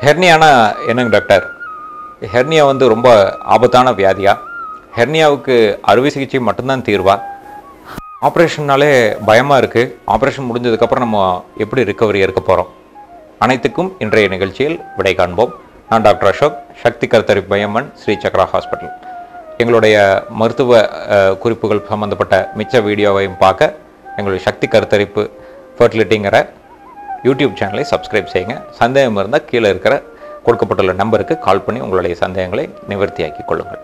ஹெர்னியானா என்னங்க doctor hernia வந்து ரொம்ப ஆபத்தான வியாதியா ஹெர்னியாவுக்கு அறுவை சிகிச்சை மட்டும்தான் தீர்வா ஆப்ரேஷன்னாலே பயமாக இருக்குது ஆப்ரேஷன் முடிஞ்சதுக்கப்புறம் நம்ம எப்படி ரிக்கவரி இருக்க போகிறோம் அனைத்துக்கும் இன்றைய நிகழ்ச்சியில் விடை காண்போம் நான் டாக்டர் அசோக் சக்தி கருத்தரிப்பு மையமன் ஸ்ரீ சக்ரா ஹாஸ்பிட்டல் எங்களுடைய மருத்துவ அஹ், குறிப்புகள் சம்மந்தப்பட்ட மிச்ச வீடியோவையும் பார்க்க எங்களுடைய சக்தி கருத்தரிப்பு ஃபர்டிலிட்டிங்கிற யூடியூப் சேனலை சப்ஸ்கிரைப் செய்யுங்க சந்தேகம் இருந்தால் கீழே இருக்கிற கொடுக்கப்பட்டுள்ள நம்பருக்கு கால் பண்ணி உங்களுடைய சந்தேகங்களை நிவர்த்தியாக்கிக் கொள்ளுங்கள்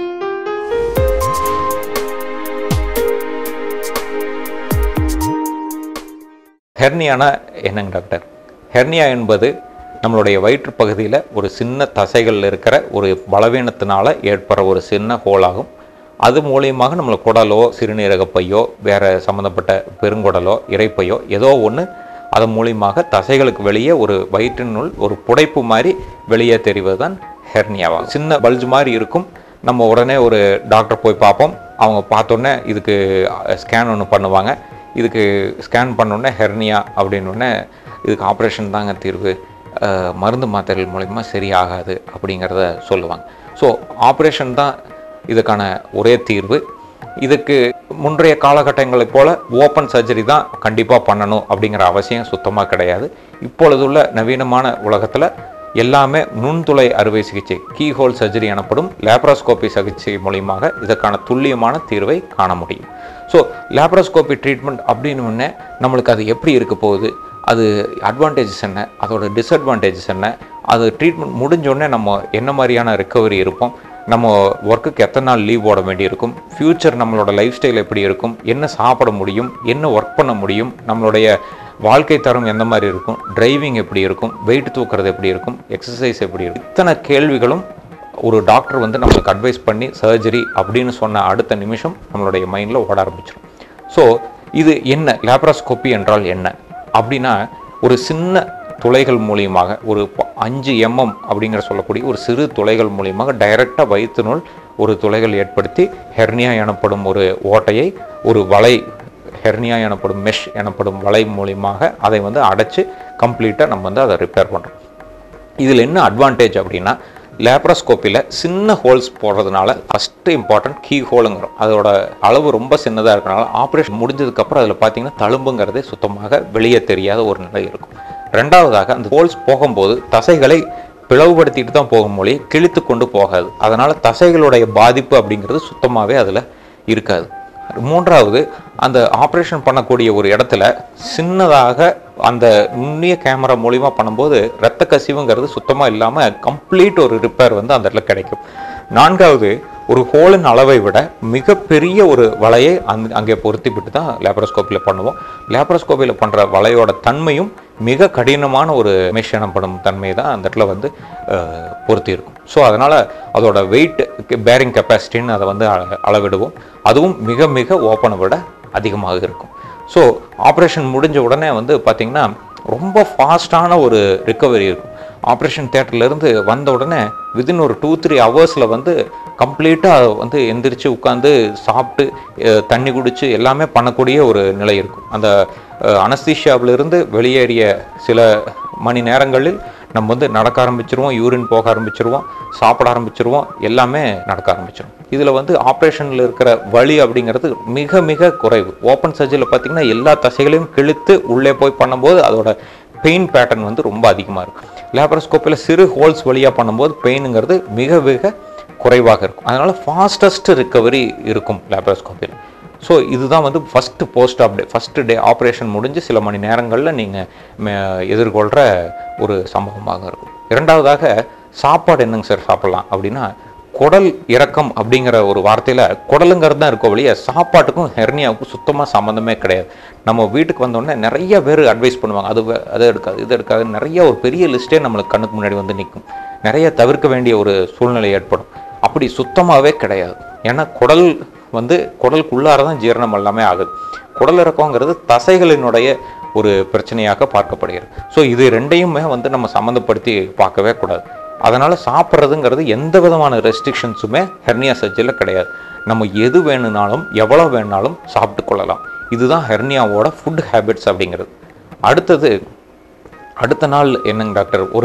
ஹெர்னியானா என்னங்க டாக்டர் ஹெர்னியா என்பது நம்மளுடைய வயிற்று பகுதியில் ஒரு சின்ன தசைகள் இருக்கிற ஒரு பலவீனத்தினால ஏற்படுற ஒரு சின்ன ஹோலாகும் அது மூலியமாக நம்மளை குடலோ சிறுநீரக பையோ வேறு சம்மந்தப்பட்ட பெருங்குடலோ இறைப்பையோ ஏதோ ஒன்று அதன் மூலியமாக தசைகளுக்கு வெளியே ஒரு வயிற்றினுள் ஒரு புடைப்பு மாதிரி வெளியே தெரிவது தான் ஹெர்னியாவாகும் சின்ன பல்ஜ் மாதிரி இருக்கும் நம்ம உடனே ஒரு டாக்டர் போய் பார்ப்போம் அவங்க பார்த்தோன்னே இதுக்கு ஸ்கேன் ஒன்று பண்ணுவாங்க இதுக்கு ஸ்கேன் பண்ணோடனே ஹெர்னியா அப்படின்னோடனே இதுக்கு ஆப்ரேஷன் தாங்க தீர்வு அஹ், மருந்து மாத்திரைகள் மூலிமா சரியாகாது அப்படிங்கிறத சொல்லுவாங்க ஸோ ஆப்ரேஷன் தான் இதுக்கான ஒரே தீர்வு இதுக்கு முன்றைய காலகட்டங்களைப் போல ஓப்பன் சர்ஜரி தான் கண்டிப்பாக பண்ணணும் அப்படிங்கிற அவசியம் சுத்தமாக கிடையாது இப்பொழுதுள்ள நவீனமான உலகத்தில் எல்லாமே நுண்துளை அறுவை சிகிச்சை கீஹோல் சர்ஜரி எனப்படும் லேப்ராஸ்கோபி சிகிச்சை மூலியமாக இதற்கான துல்லியமான தீர்வை காண முடியும் ஸோ லேப்ராஸ்கோபி ட்ரீட்மெண்ட் அப்படின்னு ஒன்னே நம்மளுக்கு அது எப்படி இருக்க போகுது அது அட்வான்டேஜஸ் என்ன அதோட டிஸ்அட்வான்டேஜஸ் என்ன அது ட்ரீட்மெண்ட் முடிஞ்ச உடனே நம்ம என்ன மாதிரியான ரெக்கவரி இருப்போம் நம்ம ஒர்க்குக்கு எத்தனை நாள் லீவ் போட வேண்டியிருக்கும் ஃப்யூச்சர் நம்மளோட லைஃப் ஸ்டைல் எப்படி இருக்கும் என்ன சாப்பிட முடியும் என்ன ஒர்க் பண்ண முடியும் நம்மளுடைய வாழ்க்கை தரம் எந்த மாதிரி இருக்கும் டிரைவிங் எப்படி இருக்கும் வெயிட் தூக்குறது எப்படி இருக்கும் எக்ஸசைஸ் எப்படி இருக்கும் இத்தனை கேள்விகளும் ஒரு டாக்டர் வந்து நம்மளுக்கு அட்வைஸ் பண்ணி சர்ஜரி அப்படின்னு சொன்ன அடுத்த நிமிஷம் நம்மளுடைய மைண்டில் ஓட ஆரம்பிச்சிடும் ஸோ இது என்ன லேப்ராஸ்கோப்பி என்றால் என்ன அப்படின்னா ஒரு சின்ன துளைகள் மூலியமாக ஒரு ப- அஞ்சு எம்எம் அப்படிங்கிற சொல்லக்கூடிய ஒரு சிறு துளைகள் மூலியமாக டைரெக்டாக வயிற்றினுள் ஒரு துளைகள் ஏற்படுத்தி ஹெர்னியா எனப்படும் ஒரு ஓட்டையை ஒரு வலை ஹெர்னியா எனப்படும் மெஷ் எனப்படும் வலை மூலியமாக அதை வந்து அடைச்சு கம்ப்ளீட்டாக நம்ம வந்து அதை ரிப்பேர் பண்ணுறோம் இதில் என்ன அட்வான்டேஜ் அப்படின்னா லேப்ராஸ்கோப்பியில் சின்ன ஹோல்ஸ் போடுறதுனால ஃபஸ்ட்டு இம்பார்ட்டன்ட் கீ ஹோலுங்கிறோம் அதோட அளவு ரொம்ப சின்னதாக இருக்கனால ஆப்ரேஷன் முடிஞ்சதுக்கப்புறம் அதில் பார்த்தீங்கன்னா தழும்புங்கிறதே சுத்தமாக வெளியே தெரியாத ஒரு நிலை இருக்கும் ரெண்டாவதாக அந்த ஹோல்ஸ் போகும்போது தசைகளை பிளவுபடுத்திட்டு தான் போகும் மொழி கிழித்து கொண்டு போகாது அதனால் தசைகளுடைய பாதிப்பு அப்படிங்கிறது சுத்தமாகவே அதில் இருக்காது மூன்றாவது அந்த ஆப்ரேஷன் பண்ணக்கூடிய ஒரு இடத்துல சின்னதாக அந்த நுண்ணிய கேமரா மூலிமா பண்ணும்போது ரத்த கசிவுங்கிறது சுத்தமாக இல்லாமல் கம்ப்ளீட் ஒரு ரிப்பேர் வந்து அந்த இடத்துல கிடைக்கும் நான்காவது ஒரு ஹோலின் அளவை விட மிகப்பெரிய ஒரு வலையை அந் அங்கே பொருத்தி விட்டு தான் லேப்ரோஸ்கோப்பியில் பண்ணுவோம் லேப்ரோஸ்கோப்பியில் பண்ணுற வலையோட தன்மையும் மிக கடினமான ஒரு மெஷ் எனப்படும் தன்மை தான் அந்த இடத்துல வந்து அஹ், பொருத்தி இருக்கும் ஸோ அதனால் அதோட வெயிட் பேரிங் கெப்பாசிட்டின்னு அதை வந்து அள- அளவிடுவோம் அதுவும் மிக மிக ஓப்பனை விட அதிகமாக இருக்கும் ஸோ ஆப்ரேஷன் முடிஞ்ச உடனே வந்து பார்த்திங்கன்னா ரொம்ப ஃபாஸ்டான ஒரு ரிக்கவரி இருக்கும் ஆப்ரேஷன் தேட்டர்லேருந்து வந்த உடனே வித்தின் ஒரு டூ த்ரீ ஹவர்ஸில் வந்து கம்ப்ளீட்டாக வந்து எந்திரிச்சு உட்காந்து சாப்பிட்டு அஹ், தண்ணி குடிச்சு எல்லாமே பண்ணக்கூடிய ஒரு நிலை இருக்கும் அந்த அனஸ்தீஷியாவிலிருந்து வெளியேறிய சில மணி நேரங்களில் நம்ம வந்து நடக்க ஆரம்பிச்சிருவோம் யூரின் போக ஆரம்பிச்சிருவோம் சாப்பிட ஆரம்பிச்சிருவோம் எல்லாமே நடக்க ஆரம்பிச்சிடும் இதில் வந்து ஆப்ரேஷனில் இருக்கிற வலி அப்படிங்கிறது மிக மிக குறைவு ஓப்பன் சர்ஜரியில் பார்த்தீங்கன்னா எல்லா தசைகளையும் கிழித்து உள்ளே போய் பண்ணும்போது அதோட பெயின் பேட்டர்ன் வந்து ரொம்ப அதிகமாக இருக்கும் லேப்ரோஸ்கோப்பில் சிறு ஹோல்ஸ் வழியாக பண்ணும்போது பெயினுங்கிறது மிக மிக குறைவாக இருக்கும் அதனால் ஃபாஸ்டஸ்ட் ரிக்கவரி இருக்கும் லேப்ரோஸ்கோப்பியில் ஸோ இதுதான் வந்து first post op day first day operation முடிஞ்சு சில மணி நேரங்களில் நீங்கள் எதிர்கொள்கிற ஒரு சம்பவமாக இருக்கும் இரண்டாவதாக சாப்பாடு என்னங்க சார் சாப்பிட்லாம் அப்படின்னா குடல் இறக்கம் அப்படிங்கிற ஒரு வார்த்தையில் குடலுங்கிறது தான் இருக்க வழிய சாப்பாட்டுக்கும் ஹெர்னியாவுக்கும் சுத்தமாக சம்மந்தமே கிடையாது நம்ம வீட்டுக்கு வந்தோடனே நிறைய பேர் அட்வைஸ் பண்ணுவாங்க அது வே- அதை எடுக்காது இது எடுக்காது நிறைய ஒரு பெரிய லிஸ்ட்டே நம்மளுக்கு கண்ணுக்கு முன்னாடி வந்து நிற்கும் நிறைய தவிர்க்க வேண்டிய ஒரு சூழ்நிலை ஏற்படும் அப்படி சுத்தமாகவே கிடையாது ஏன்னா குடல் வந்து குடலுக்குள்ளார தான் ஜீரணம் எல்லாமே ஆகுது குடல் இறக்கங்கிறது தசைகளினுடைய ஒரு பிரச்சனையாக பார்க்கப்படுகிறது ஸோ இது ரெண்டையுமே வந்து நம்ம சம்மந்தப்படுத்தி பார்க்கவே கூடாது அதனால் சாப்பிட்றதுங்கிறது எந்த விதமான ரெஸ்ட்ரிக்ஷன்ஸுமே ஹெர்னியா சர்ஜரியில் கிடையாது நம்ம எது வேணும்னாலும் எவ்வளோ வேணாலும் சாப்பிட்டு கொள்ளலாம் இதுதான் ஹெர்னியாவோட ஃபுட் ஹேபிட்ஸ் அப்படிங்கிறது அடுத்தது அடுத்த நாள் என்னங்க டாக்டர் ஒரு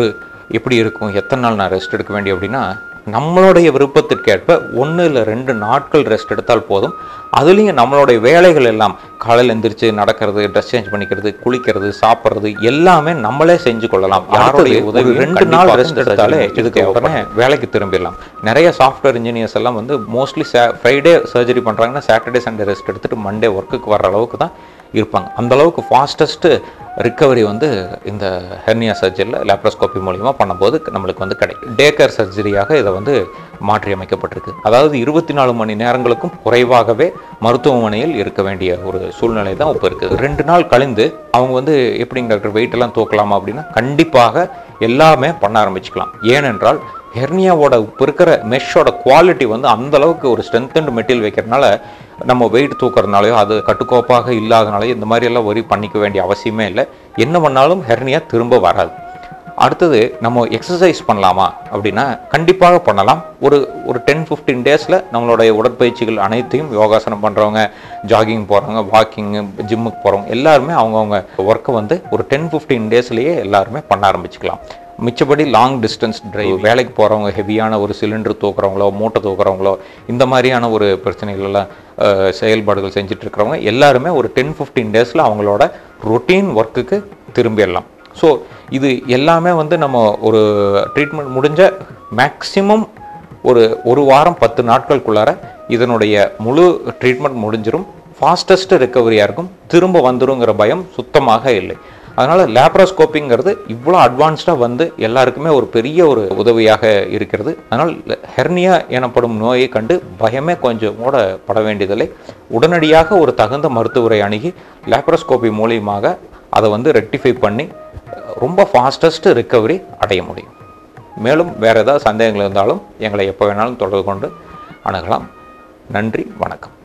எப்படி இருக்கும் எத்தனை நாள் நான் ரெஸ்ட் எடுக்க வேண்டிய அப்படின்னா நம்மளுடைய விருப்பத்திற்கேற்ப ஒன்று இல்லை ரெண்டு நாட்கள் ரெஸ்ட் எடுத்தால் போதும் அதுலேயும் நம்மளுடைய வேலைகள் எல்லாம் காலையில் எந்திரிச்சு நடக்கிறது ட்ரெஸ் சேஞ்ச் பண்ணிக்கிறது குளிக்கிறது சாப்பிட்றது எல்லாமே நம்மளே செஞ்சு கொள்ளலாம் யாருடைய உதவி ரெண்டு நாள் ரெஸ்ட் எடுத்தாலே இதுக்கு உடனே வேலைக்கு திரும்பிடலாம் நிறைய சாஃப்ட்வேர் இன்ஜினியர்ஸ் எல்லாம் வந்து மோஸ்ட்லி ஃப்ரைடே சர்ஜரி பண்ணுறாங்கன்னா சாட்டர்டே சண்டே ரெஸ்ட் எடுத்துட்டு மண்டே ஒர்க்குக்கு வர அளவுக்கு தான் இருப்பாங்க அந்த அளவுக்கு ஃபாஸ்டஸ்ட்டு ரிக்கவரி வந்து இந்த ஹெர்னியா சர்ஜரியில் லேப்ரோஸ்கோபி மூலிமா பண்ணும்போது நம்மளுக்கு வந்து கிடைக்கும் டேக்கர் சர்ஜரியாக இதை வந்து மாற்றி அமைக்கப்பட்டிருக்கு அதாவது இருபத்தி நாலு மணி நேரங்களுக்கும் குறைவாகவே மருத்துவமனையில் இருக்க வேண்டிய ஒரு சூழ்நிலை தான் இப்போ இருக்குது ரெண்டு நாள் கழிந்து அவங்க வந்து எப்படிங்க டாக்டர் வெயிட் எல்லாம் தூக்கலாமா அப்படின்னா கண்டிப்பாக எல்லாமே பண்ண ஆரம்பிச்சுக்கலாம் ஏனென்றால் ஹெர்னியாவோட இப்போ இருக்கிற மெஷ்ஷோட குவாலிட்டி வந்து அந்த அளவுக்கு ஒரு ஸ்ட்ரென்த்தன்டு மெட்டீரியல் வைக்கிறதுனால நம்ம வெயிட் தூக்குறதுனாலயோ அது கட்டுக்கோப்பாக இல்லாதனாலயோ இந்த மாதிரி எல்லாம் ஒரி பண்ணிக்க வேண்டிய அவசியமே இல்லை என்ன பண்ணாலும் ஹெர்னியா திரும்ப வராது அடுத்தது நம்ம எக்ஸசைஸ் பண்ணலாமா அப்படின்னா கண்டிப்பாக பண்ணலாம் ஒரு ஒரு டென் ஃபிஃப்டீன் டேஸில் நம்மளுடைய உடற்பயிற்சிகள் அனைத்தையும் யோகாசனம் பண்ணுறவங்க ஜாகிங் போகிறவங்க வாக்கிங்கு ஜிம்முக்கு போகிறவங்க எல்லாருமே அவங்கவுங்க ஒர்க்கை வந்து ஒரு டென் ஃபிஃப்டீன் டேஸ்லேயே எல்லாருமே பண்ண ஆரம்பிச்சுக்கலாம் மிச்சபடி லாங் டிஸ்டன்ஸ் டிரைவ் வேலைக்கு போகிறவங்க ஹெவியான ஒரு சிலிண்டர் தூக்குறவங்களோ மூட்டை தூக்குறவங்களோ இந்த மாதிரியான ஒரு பிரச்சனைகளெல்லாம் அஹ், செயல்பாடுகள் செஞ்சுட்டு இருக்கிறவங்க எல்லாருமே ஒரு டென் ஃபிஃப்டீன் டேஸில் அவங்களோட ரொட்டீன் ஒர்க்குக்கு திரும்பிடலாம் ஸோ இது எல்லாமே வந்து நம்ம ஒரு ட்ரீட்மெண்ட் முடிஞ்ச மேக்ஸிமம் ஒரு ஒரு வாரம் பத்து நாட்களுக்குள்ளார இதனுடைய முழு ட்ரீட்மெண்ட் முடிஞ்சிரும் ஃபாஸ்டஸ்ட் ரெக்கவரியாக இருக்கும் திரும்ப வந்துருங்கிற பயம் சுத்தமாக இல்லை அதனால் லேப்ரோஸ்கோப்பிங்கிறது இவ்வளோ அட்வான்ஸ்டாக வந்து எல்லாருக்குமே ஒரு பெரிய ஒரு உதவியாக இருக்கிறது அதனால் ஹெர்னியா எனப்படும் நோயை கண்டு பயமே கொஞ்சம் கூட பட வேண்டியதில்லை உடனடியாக ஒரு தகுந்த மருத்துவரை அணுகி லேப்ரோஸ்கோப்பி மூலியமாக அதை வந்து ரெக்டிஃபை பண்ணி ரொம்ப ஃபாஸ்டஸ்ட் ரிக்கவரி அடைய முடியும் மேலும் வேறு ஏதாவது சந்தேகங்கள் இருந்தாலும் எங்களை எப்போ வேணாலும் தொடர்பு கொண்டு அணுகலாம் நன்றி வணக்கம்